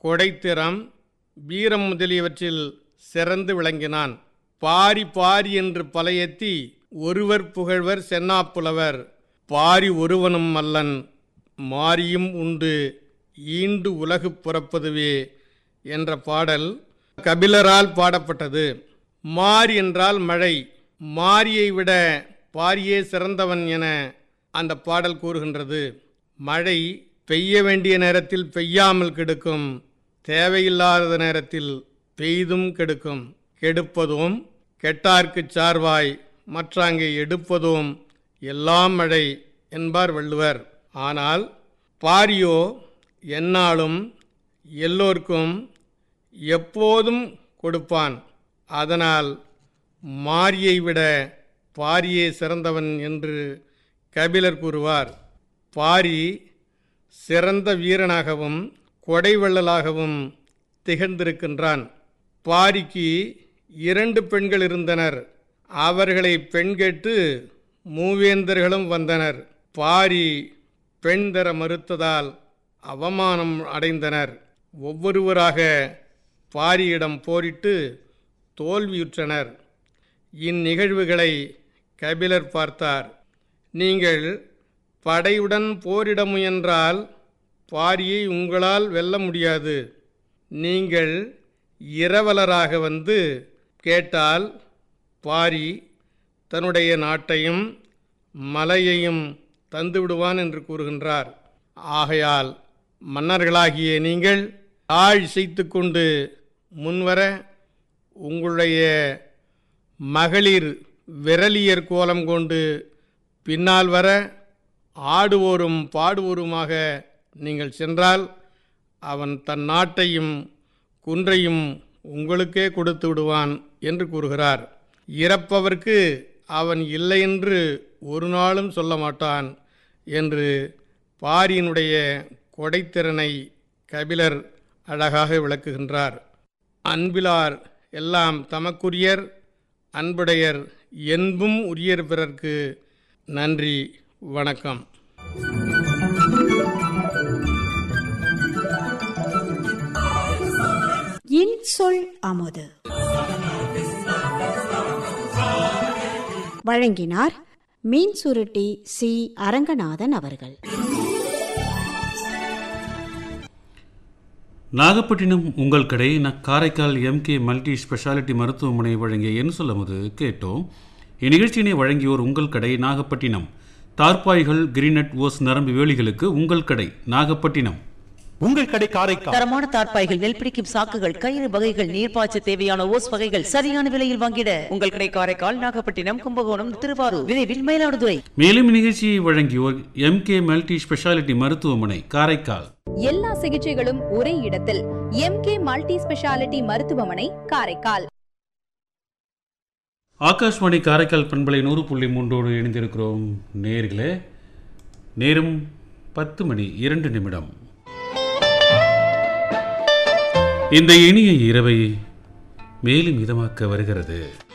கொடைத்திறம் வீரம் முதலியவற்றில் சிறந்து விளங்கினான் பாரி பாரி என்று பலையெத்தி ஒருவர் புகழ்வர் சென்னாப்புலவர் பாரி ஒருவனும் அல்லன் மாரியும் உண்டு ஈண்டு உலகு புறப்பதுவே என்ற பாடல் கபிலரால் பாடப்பட்டது மாரி என்றால் மழை மாரியை விட பாரியே சிறந்தவன் என அந்த பாடல் கூறுகின்றது மழை பெய்ய வேண்டிய நேரத்தில் பெய்யாமல் கெடுக்கும் தேவையில்லாத நேரத்தில் பெய்தும் கெடுக்கும் கெடுப்பதும் கெட்டார்க்குச் சார்வாய் மற்றாங்கே எடுப்பதும் எல்லாம் மழை என்பார் வள்ளுவர் ஆனால் பாரியோ எந்நாளும் எல்லோர்க்கும் எப்போதும் கொடுப்பான் அதனால் மாரியை விட பாரியே சிறந்தவன் என்று கபிலர் கூறுவார் பாரி சிறந்த வீரனாகவும் கொடைவள்ளலாகவும் திகழ்ந்திருக்கின்றான் பாரிக்கு இரண்டு பெண்கள் இருந்தனர் அவர்களை பெண் கேட்டு மூவேந்தர்களும் வந்தனர் பாரி பெண் தர மறுத்ததால் அவமானம் அடைந்தனர் ஒவ்வொருவராக பாரியிடம் போரிட்டு தோல்வியுற்றனர் இந்நிகழ்வுகளை கபிலர் பார்த்தார் நீங்கள் படையுடன் போரிட முயன்றால் பாரியை உங்களால் வெல்ல முடியாது நீங்கள் இரவலராக வந்து கேட்டால் பாரி தன்னுடைய நாட்டையும் மலையையும் தந்துவிடுவான் என்று கூறுகின்றார் ஆகையால் மன்னர்களாகிய நீங்கள் ஆள் செய்து கொண்டு முன்வர உங்களுடைய மகளிர் விரலியர் கோலம் கொண்டு பின்னால் வர ஆடுவோரும் பாடுவோருமாக நீங்கள் சென்றால் அவன் தன் நாட்டையும் குன்றையும் உங்களுக்கே கொடுத்து விடுவான் என்று கூறுகிறார் இறப்பவர்க்கு அவன் இல்லை என்று ஒரு நாளும் சொல்ல மாட்டான் என்று பாரியினுடைய கொடைத்திறனை கபிலர் அழகாக விளக்குகின்றார் அன்பிலார் எல்லாம் தமக்குரியர் அன்புடையர் என்பும் உரியர் பிறர்க்கு நன்றி வணக்கம் இன்சொல் அமுது வழங்கினார் மீன் சுருட்டி சி அரங்கநாதன் அவர்கள் நாகப்பட்டினம் உங்கள் கடை ந காரைக்கால் எம்கே மல்டி ஸ்பெஷாலிட்டி மருத்துவமனை வழங்கிய என் சொல்லும்போது கேட்டோம் இந்நிகழ்ச்சியினை வழங்கியோர் உங்கள் கடை நாகப்பட்டினம் தார்பாய்கள் கிரீனட் ஓஸ் நரம்பு வேலிகளுக்கு உங்கள் கடை நாகப்பட்டினம் உங்கள் கடை காரைக்கால் தரமான தார்ப்பாய்கள் நெல் பிடிக்கும் சாக்குகள் கயிறு வகைகள் நீர்ப்பாய்ச்ச தேவையான ஓஸ் வகைகள் சரியான விலையில் வாங்கிட உங்கள் கடை காரைக்கால் நாகப்பட்டினம் கும்பகோணம் திருவாரூர் விரைவில் மயிலாடுதுறை மேலும் இந்நிகழ்ச்சியை வழங்கியோர் எம்கே மல்டி ஸ்பெஷாலிட்டி மருத்துவமனை காரைக்கால் எல்லா சிகிச்சைகளும் ஒரே இடத்தில் எம்கே மல்டி ஸ்பெஷாலிட்டி மருத்துவமனை காரைக்கால் ஆகாஷ்வாணி காரைக்கால் பண்பலை நூறு புள்ளி மூன்றோடு இணைந்திருக்கிறோம் நேர்களே நேரம் பத்து மணி இரண்டு நிமிடம் இந்த இனிய இரவை மேலும் இதமாக்க வருகிறது